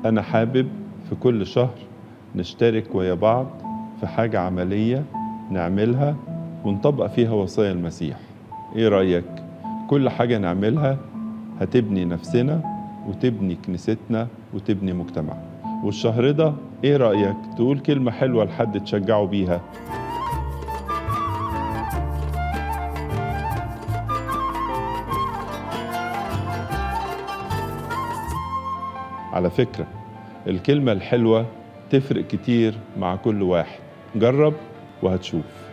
أنا حابب في كل شهر نشترك ويا بعض في حاجة عملية نعملها ونطبق فيها وصايا المسيح إيه رأيك؟ كل حاجة نعملها هتبني نفسنا وتبني كنيستنا وتبني مجتمع والشهر ده إيه رأيك؟ تقول كلمة حلوة لحد تشجعه بيها على فكرة الكلمة الحلوة تفرق كتير مع كل واحد جرب وهتشوف